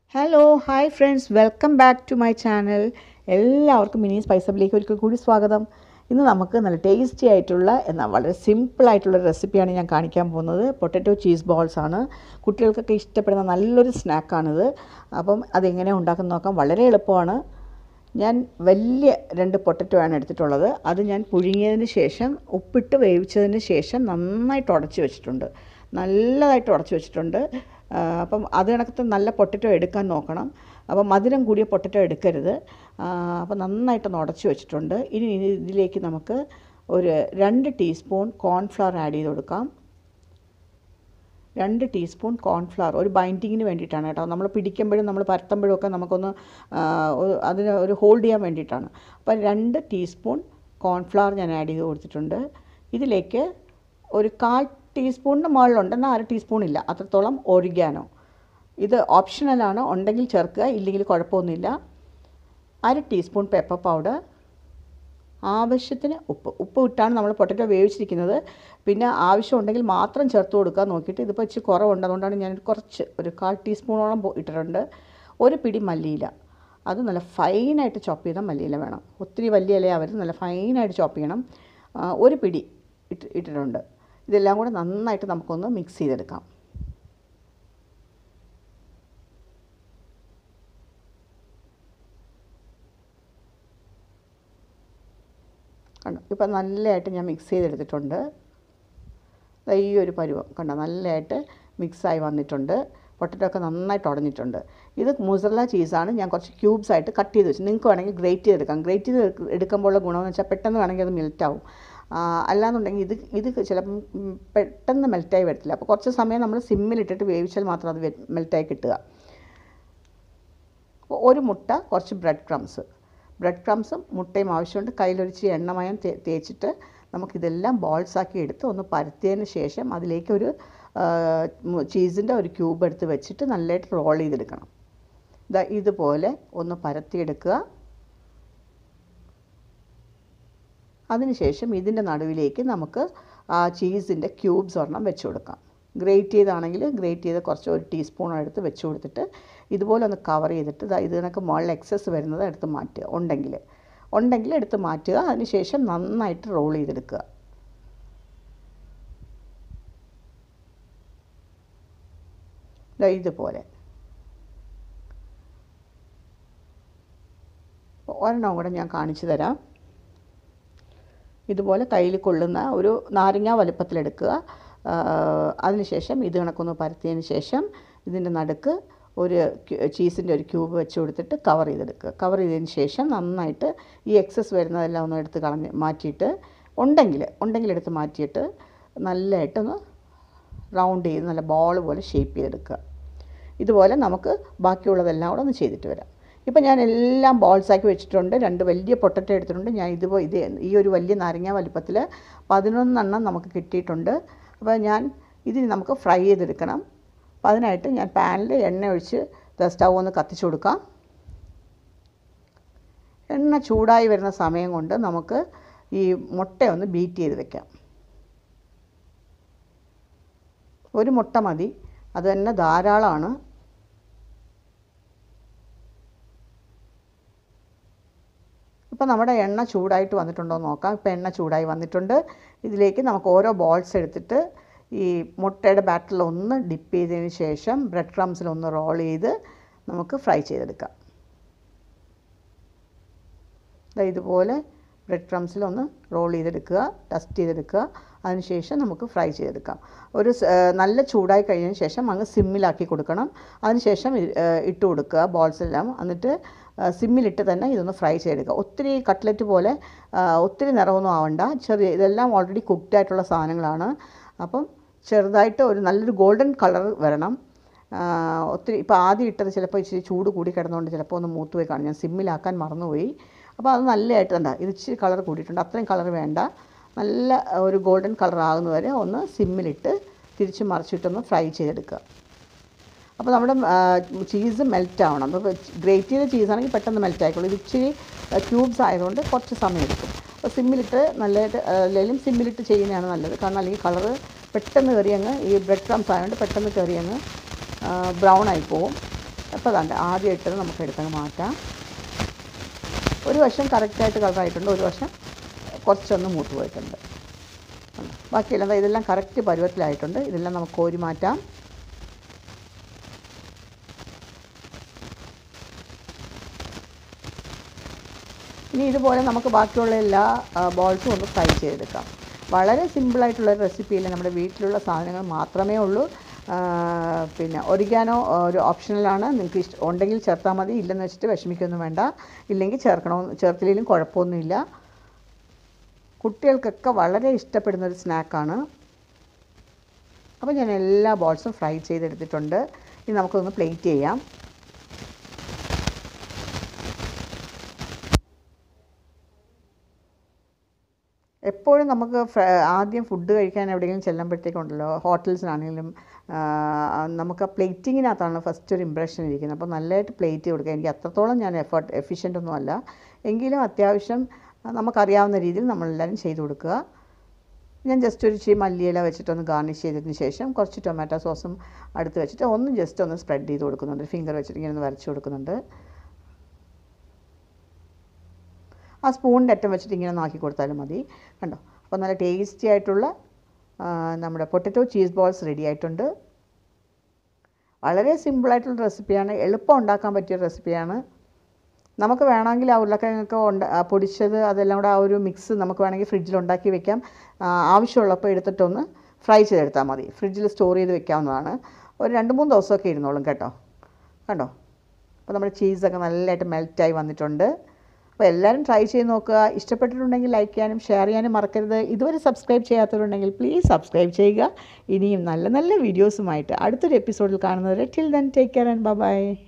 Hello hi friends welcome back to my channel എല്ലാവർക്കും mini സ്പൈസബിലേക്ക് ഒരിക്കൽ കൂടി സ്വാഗതം ഇന്ന് നമുക്ക് നല്ല ടേസ്റ്റി ആയിട്ടുള്ള എന്നാൽ വളരെ സിമ്പിൾ ആയിട്ടുള്ള റെസിപ്പിയാണ് ഞാൻ കാണിക്കാൻ പോകുന്നത് പൊട്ടറ്റോ ചീസ് ബോൾസ് ആണ് കുട്ടികൾക്കൊക്കെ ഇഷ്ടപ്പെടുന്ന നല്ലൊരു സ്നാക്കാണിത് അപ്പം അതെങ്ങനെ ഉണ്ടാക്കുന്ന നോക്കാം വളരെ എളുപ്പമാണ് ഞാൻ വലിയ രണ്ട് പൊട്ടറ്റോ ആണ് എടുത്തിട്ടുള്ളത് അത് ഞാൻ പുഴുങ്ങിയതിന് ശേഷം ഉപ്പിട്ട് വേവിച്ചതിന് ശേഷം നന്നായിട്ട് ഉടച്ച് വെച്ചിട്ടുണ്ട് നല്ലതായിട്ട് ഉടച്ച് വെച്ചിട്ടുണ്ട് ആ, അപ്പം അത് കണക്കത്തെ നല്ല പൊട്ടറ്റോ എടുക്കാൻ നോക്കണം അപ്പം മധുരം കൂടിയ പൊട്ടറ്റോ എടുക്കരുത് ആ, അപ്പം നന്നായിട്ടൊന്ന് ഉടച്ച് വെച്ചിട്ടുണ്ട് ഇനി ഇനി ഇതിലേക്ക് നമുക്ക് ഒരു രണ്ട് ടീസ്പൂൺ കോൺഫ്ലവർ ആഡ് ചെയ്ത് കൊടുക്കാം രണ്ട് ടീസ്പൂൺ കോൺഫ്ലവർ ഒരു ബൈൻഡിങ്ങിന് വേണ്ടിയിട്ടാണ് കേട്ടോ നമ്മൾ പിടിക്കുമ്പോഴും നമ്മൾ പരത്തുമ്പോഴും ഒക്കെ നമുക്കൊന്ന് ആ, ഒരു- അതിന് ഒരു ഹോൾഡ് ചെയ്യാൻ വേണ്ടിയിട്ടാണ് അപ്പോൾ രണ്ട് ടീസ്പൂൺ കോൺഫ്ലവർ ഞാൻ ആഡ് ചെയ്ത് കൊടുത്തിട്ടുണ്ട് ഇതിലേക്ക് ഒരു കാൽ ടീസ്പൂണിന് മുകളിലുണ്ട് എന്നാൽ അര ടീസ്പൂൺ ഇല്ല അത്രത്തോളം ഒറിഗാനോ ഇത് ഓപ്ഷണലാണ് ഉണ്ടെങ്കിൽ ചേർക്കുക ഇല്ലെങ്കിൽ കുഴപ്പമൊന്നുമില്ല അര ടീസ്പൂൺ പെപ്പർ പൗഡർ ആവശ്യത്തിന് ഉപ്പ് ഉപ്പ് ഇട്ടാണ് നമ്മൾ പൊട്ടറ്റോ വേവിച്ചിരിക്കുന്നത് പിന്നെ ആവശ്യമുണ്ടെങ്കിൽ മാത്രം ചേർത്ത് കൊടുക്കുക നോക്കിയിട്ട് ഇതിപ്പോൾ ഇച്ചിരി കുറവുണ്ട് അതുകൊണ്ടാണ് ഞാൻ കുറച്ച് ഒരു കാൽ ടീസ്പൂണോളം പോ- ഇട്ടിട്ടുണ്ട് ഒരു പിടി മല്ലിയില അത് നല്ല ഫൈനായിട്ട് ചോപ്പ് ചെയ്ത മല്ലിയില വേണം ഒത്തിരി വലിയ ഇലയാവരുത് നല്ല ഫൈനായിട്ട് ചോപ്പ് ചെയ്യണം ആ, ഒരു പിടി ഇട്ട് ഇട്ടിട്ടുണ്ട് ഇതെല്ലാം കൂടെ നന്നായിട്ട് നമുക്കൊന്ന് മിക്സ് ചെയ്തെടുക്കാം കണ്ടോ ഇപ്പം നല്ലതായിട്ട് ഞാൻ മിക്സ് ചെയ്തെടുത്തിട്ടുണ്ട് ദാ ഈ ഒരു പരുവം കണ്ടോ നല്ലതായിട്ട് മിക്സായി വന്നിട്ടുണ്ട് പൊട്ടറ്റോ ഒക്കെ നന്നായിട്ട് ഉടഞ്ഞിട്ടുണ്ട് ഇത് മുസറല ചീസാണ് ഞാൻ കുറച്ച് ക്യൂബ്സ് ആയിട്ട് കട്ട് ചെയ്ത് വെച്ചു നിങ്ങൾക്ക് വേണമെങ്കിൽ ഗ്രേറ്റ് ചെയ്തെടുക്കാം ഗ്രേറ്റ് ചെയ്ത് എടുക്ക- എടുക്കുമ്പോഴുള്ള ഗുണമെന്ന് വെച്ചാൽ പെട്ടെന്ന് വേണമെങ്കിൽ അത് മെൽറ്റ് ആവും ആ, അല്ലാന്നുണ്ടെങ്കിൽ ഇത് ഇത് ചിലപ്പം ഉം, പെട്ടെന്ന് മെൽറ്റായി വരത്തില്ല അപ്പോൾ കുറച്ച് സമയം നമ്മൾ സിമ്മിലിട്ടിട്ട് വേവിച്ചാൽ മാത്രം അത് മെൽറ്റായി കിട്ടുക അപ്പോൾ ഒരു മുട്ട കുറച്ച് ബ്രെഡ് ക്രംസ് ബ്രെഡ് ക്രംസും മുട്ടയും ആവശ്യമുണ്ട് കയ്യിലൊരിച്ച് എണ്ണമയം തേ തേച്ചിട്ട് നമുക്കിതെല്ലാം ബോൾസാക്കി എടുത്ത് ഒന്ന് പരത്തിയതിന് ശേഷം അതിലേക്ക് ഒരു ചീസിൻ്റെ ഒരു ക്യൂബ് എടുത്ത് വെച്ചിട്ട് നല്ലതായിട്ട് റോൾ ചെയ്തെടുക്കണം ഇതാ ഇതുപോലെ ഒന്ന് പരത്തിയെടുക്കുക അതിനുശേഷം ഇതിൻ്റെ നടുവിലേക്ക് നമുക്ക് ആ ചീസിൻ്റെ ക്യൂബ്സ് ഒരെണ്ണം വെച്ച് കൊടുക്കാം ഗ്രേറ്റ് ചെയ്താണെങ്കിൽ ഗ്രേറ്റ് ചെയ്ത് കുറച്ച് ഒരു ടീസ്പൂൺ എടുത്ത് വെച്ച് കൊടുത്തിട്ട് ഇതുപോലെ ഒന്ന് കവർ ചെയ്തിട്ട് ദാ ഇത് കണക്ക് മുകളിൽ എക്സസ് വരുന്നത് എടുത്ത് മാറ്റുക ഉണ്ടെങ്കിൽ ഉണ്ടെങ്കിൽ എടുത്ത് മാറ്റുക അതിനുശേഷം നന്നായിട്ട് റോൾ ചെയ്തെടുക്കുക ദാ ഇതുപോലെ ഒരെണ്ണം കൂടെ ഞാൻ കാണിച്ചു തരാം ഇതുപോലെ കയ്യിൽ കൊള്ളുന്ന ഒരു നാരങ്ങ വലുപ്പത്തിലെടുക്കുക ആ, അതിനുശേഷം ഇത് കണക്കൊന്ന് പരത്തിയതിന് ശേഷം ഇതിൻ്റെ നടുക്ക് ഒരു ചീസിൻ്റെ ഒരു ക്യൂബ് വെച്ച് കൊടുത്തിട്ട് കവർ ചെയ്തെടുക്കുക കവർ ചെയ്തതിന് ശേഷം നന്നായിട്ട് ഈ എക്സസ് വരുന്നതെല്ലാം ഒന്ന് എടുത്ത് കളഞ്ഞ് മാറ്റിയിട്ട് ഉണ്ടെങ്കിൽ ഉണ്ടെങ്കിൽ എടുത്ത് മാറ്റിയിട്ട് നല്ലതായിട്ടൊന്ന് റൗണ്ട് ചെയ്ത് നല്ല ബോൾ പോലെ ഷേപ്പ് ചെയ്തെടുക്കുക ഇതുപോലെ നമുക്ക് ബാക്കിയുള്ളതെല്ലാം കൂടെ ഒന്ന് ചെയ്തിട്ട് വരാം ഇപ്പം ഞാൻ എല്ലാം ബോൾസാക്കി വെച്ചിട്ടുണ്ട് രണ്ട് വലിയ പൊട്ടറ്റോ എടുത്തിട്ടുണ്ട് ഞാൻ ഇതുപോലെ ഇത് ഈ ഒരു വലിയ നാരങ്ങ വലിപ്പത്തിൽ പതിനൊന്നെണ്ണം നമുക്ക് കിട്ടിയിട്ടുണ്ട് അപ്പോൾ ഞാൻ ഇതിന് നമുക്ക് ഫ്രൈ ചെയ്തെടുക്കണം അപ്പോൾ അതിനായിട്ട് ഞാൻ പാനിൽ എണ്ണ ഒഴിച്ച് സ്റ്റൗ ഒന്ന് കത്തിച്ചു കൊടുക്കാം എണ്ണ ചൂടായി വരുന്ന സമയം കൊണ്ട് നമുക്ക് ഈ മുട്ട ഒന്ന് ബീറ്റ് ചെയ്ത് വെക്കാം ഒരു മുട്ട മതി അത് തന്നെ ധാരാളമാണ് ഇപ്പോൾ നമ്മുടെ എണ്ണ ചൂടായിട്ട് വന്നിട്ടുണ്ടോ എന്ന് നോക്കാം ഇപ്പോൾ എണ്ണ ചൂടായി വന്നിട്ടുണ്ട് ഇതിലേക്ക് നമുക്ക് ഓരോ ബോൾസ് എടുത്തിട്ട് ഈ മുട്ടയുടെ ബാറ്ററിൽ ഒന്ന് ഡിപ്പ് ചെയ്തതിന് ശേഷം ബ്രെഡ് ക്രംസിൽ ഒന്ന് റോൾ ചെയ്ത് നമുക്ക് ഫ്രൈ ചെയ്തെടുക്കാം ദാ ഇതുപോലെ ബ്രെഡ് ക്രംസിൽ ഒന്ന് റോൾ ചെയ്തെടുക്കുക ഡസ്റ്റ് ചെയ്തെടുക്കുക അതിനുശേഷം നമുക്ക് ഫ്രൈ ചെയ്തെടുക്കാം ഒരു സ്- ഏഹ് നല്ല ചൂടായി കഴിഞ്ഞതിന് ശേഷം അങ്ങ് സിമ്മിലാക്കി കൊടുക്കണം അതിനുശേഷം ഇത്, ഏഹ് ഇട്ട് കൊടുക്കുക ബോൾസ് എല്ലാം എന്നിട്ട് ഏഹ് സിമ്മിലിട്ട് തന്നെ ഇതൊന്ന് ഫ്രൈ ചെയ്തെടുക്കുക ഒത്തിരി കട്ട്ലറ്റ് പോലെ ഏഹ് ഒത്തിരി നിറമൊന്നും ആവണ്ട ചെറിയ ഇതെല്ലാം ഓൾറെഡി കുക്ക്ഡ് ആയിട്ടുള്ള സാധനങ്ങളാണ് അപ്പം ചെറുതായിട്ട് ഒരു നല്ലൊരു ഗോൾഡൻ കളർ വരണം ആ, ഒത്തിരി ഇപ്പോൾ ആദ്യം ഇട്ടത് ചിലപ്പോൾ ഇച്ചിരി ചൂട് കൂടി കിടന്നുകൊണ്ട് ചിലപ്പോൾ ഒന്ന് മൂത്ത് പോയി കാണും ഞാൻ സിമ്മിലാക്കാൻ മറന്നുപോയി അപ്പോൾ അത് നല്ലതായിട്ട് കണ്ട ഇത് ഇച്ചിരി കളർ കൂടിയിട്ടുണ്ട് അത്രയും കളർ വേണ്ട നല്ല ഒരു ഗോൾഡൻ കളർ ആകുന്ന വരെ ഒന്ന് സിമ്മിലിട്ട് തിരിച്ച് മറിച്ചിട്ടൊന്ന് ഫ്രൈ ചെയ്തെടുക്കുക അപ്പോൾ നമ്മുടെ ചീസ് മെൽറ്റ് ആവണം അപ്പോൾ ഗ്രേറ്റ് ചെയ്ത ചീസാണെങ്കിൽ പെട്ടെന്ന് മെൽറ്റ് ആയിക്കോളും ഇത് ഇച്ചിരി ക്യൂബ്സ് ആയതുകൊണ്ട് കുറച്ച് സമയം എടുക്കും അപ്പോൾ സിമ്മിലിട്ട് നല്ലതായിട്ട് അല്ലെങ്കിൽ സിമ്മിലിട്ട് ചെയ്യുന്നതാണ് നല്ലത് കാരണം അല്ലെങ്കിൽ കളറ് പെട്ടെന്ന് കയറി അങ്ങ് ഈ ബ്രെഡ് ക്രംസ് ആയതുകൊണ്ട് പെട്ടെന്ന് കയറി അങ്ങ് ബ്രൗൺ ആയി പോവും അപ്പോൾ അതാണ്ട് ആദ്യം ഇട്ടത് നമുക്ക് എടുത്തങ്ങ് മാറ്റാം ഒരു വശം കറക്റ്റായിട്ട് കളറായിട്ടുണ്ട് ഒരു വശം കുറച്ചൊന്ന് മൂത്ത് പോയിട്ടുണ്ട് കണ്ടോ? ബാക്കിയെല്ലാം ദാ ഇതെല്ലാം കറക്റ്റ് പരുവത്തിലായിട്ടുണ്ട് ഇതെല്ലാം നമുക്ക് കോരി മാറ്റാം ഇനി ഇതുപോലെ നമുക്ക് ബാക്കിയുള്ള എല്ലാ ബോൾസും ഒന്ന് ഫ്രൈ ചെയ്തെടുക്കാം വളരെ സിമ്പിളായിട്ടുള്ള റെസിപ്പിയില്ല നമ്മുടെ വീട്ടിലുള്ള സാധനങ്ങൾ മാത്രമേ ഉള്ളൂ ആ, പിന്നെ ഒരിഗാനോ ഒരു ഓപ്ഷണലാണ് നിങ്ങൾക്ക് ഇഷ്ടം ഉണ്ടെങ്കിൽ ചേർത്താൽ മതി ഇല്ലെന്ന് വെച്ചിട്ട് വിഷമിക്കൊന്നും വേണ്ട ഇല്ലെങ്കിൽ ചേർക്കണോ ചേർത്തില്ലെങ്കിലും കുഴപ്പമൊന്നുമില്ല കുട്ടികൾക്കൊക്കെ വളരെ ഇഷ്ടപ്പെടുന്ന ഒരു സ്നാക്കാണ് അപ്പോൾ ഞാൻ എല്ലാ ബോൾസും ഫ്രൈ ചെയ്തെടുത്തിട്ടുണ്ട് ഇനി നമുക്കൊന്ന് പ്ലേറ്റ് ചെയ്യാം എപ്പോഴും നമുക്ക് ഫ്ര- ആദ്യം ഫുഡ് കഴിക്കാൻ എവിടെയെങ്കിലും ചെല്ലുമ്പോഴത്തേക്കുണ്ടല്ലോ ഹോട്ടൽസിനാണെങ്കിലും ആ, നമുക്ക് ആ പ്ലേറ്റിങ്ങിനകത്താണ് ഫസ്റ്റ് ഒരു ഇമ്പ്രഷൻ ഇരിക്കുന്നത് അപ്പോൾ നല്ലതായിട്ട് പ്ലേറ്റ് കൊടുക്കുക എനിക്ക് അത്രത്തോളം ഞാൻ എഫേർട്ട് എഫിഷ്യൻ്റ് ഒന്നും അല്ല എങ്കിലും അത്യാവശ്യം നമുക്കറിയാവുന്ന രീതിയിൽ നമ്മളെല്ലാവരും ചെയ്ത് കൊടുക്കുക ഞാൻ ജസ്റ്റ് ഒരു ഇച്ചിരി മല്ലിയില വെച്ചിട്ടൊന്ന് ഗാർണിഷ് ചെയ്തതിന് ശേഷം കുറച്ച് ടൊമാറ്റോ സോസും അടുത്ത് വെച്ചിട്ട് ഒന്ന് ജസ്റ്റ് ഒന്ന് സ്പ്രെഡ് ചെയ്ത് കൊടുക്കുന്നുണ്ട് ഫിംഗർ വെച്ചിട്ട് ഇങ്ങനെ ഒന്ന് വരച്ച് കൊടുക്കുന്നുണ്ട് ആ സ്പൂണിൻ്റെ അറ്റം വെച്ചിട്ട് ഇങ്ങനെ ഒന്ന് ആക്കി കൊടുത്താലും മതി കണ്ടോ അപ്പോൾ നല്ല ടേസ്റ്റി ആയിട്ടുള്ള ആ, നമ്മുടെ പൊട്ടറ്റോ ചീസ് ബോൾസ് റെഡി ആയിട്ടുണ്ട് വളരെ സിമ്പിളായിട്ടുള്ള റെസിപ്പിയാണ് എളുപ്പം ഉണ്ടാക്കാൻ പറ്റിയ റെസിപ്പിയാണ് നമുക്ക് വേണമെങ്കിൽ ആ ഉരുളക്കിഴങ്ങൊക്കെ ഉണ്ട ആ പൊടിച്ചത് അതെല്ലാം കൂടെ ആ ഒരു മിക്സ് നമുക്ക് വേണമെങ്കിൽ ഫ്രിഡ്ജിൽ ഉണ്ടാക്കി വെക്കാം ആ, ആവശ്യമുള്ളപ്പോൾ എടുത്തിട്ടൊന്ന് ഫ്രൈ ചെയ്തെടുത്താൽ മതി ഫ്രിഡ്ജിൽ സ്റ്റോർ ചെയ്ത് വെക്കാവുന്നതാണ് ഒരു രണ്ട് മൂന്ന് ദിവസമൊക്കെ ഇരുന്നോളും കേട്ടോ കണ്ടോ അപ്പോൾ നമ്മുടെ ചീസൊക്കെ നല്ലതായിട്ട് മെൽറ്റായി വന്നിട്ടുണ്ട് അപ്പോൾ എല്ലാവരും ട്രൈ ചെയ്ത് നോക്കുക ഇഷ്ടപ്പെട്ടിട്ടുണ്ടെങ്കിൽ ലൈക്ക് ചെയ്യാനും ഷെയർ ചെയ്യാനും മറക്കരുത് ഇതുവരെ സബ്സ്ക്രൈബ് ചെയ്യാത്തവരുണ്ടെങ്കിൽ പ്ലീസ് സബ്സ്ക്രൈബ് ചെയ്യുക ഇനിയും നല്ല നല്ല വീഡിയോസുമായിട്ട് അടുത്തൊരു എപ്പിസോഡിൽ കാണുന്നവരെ till then take care and by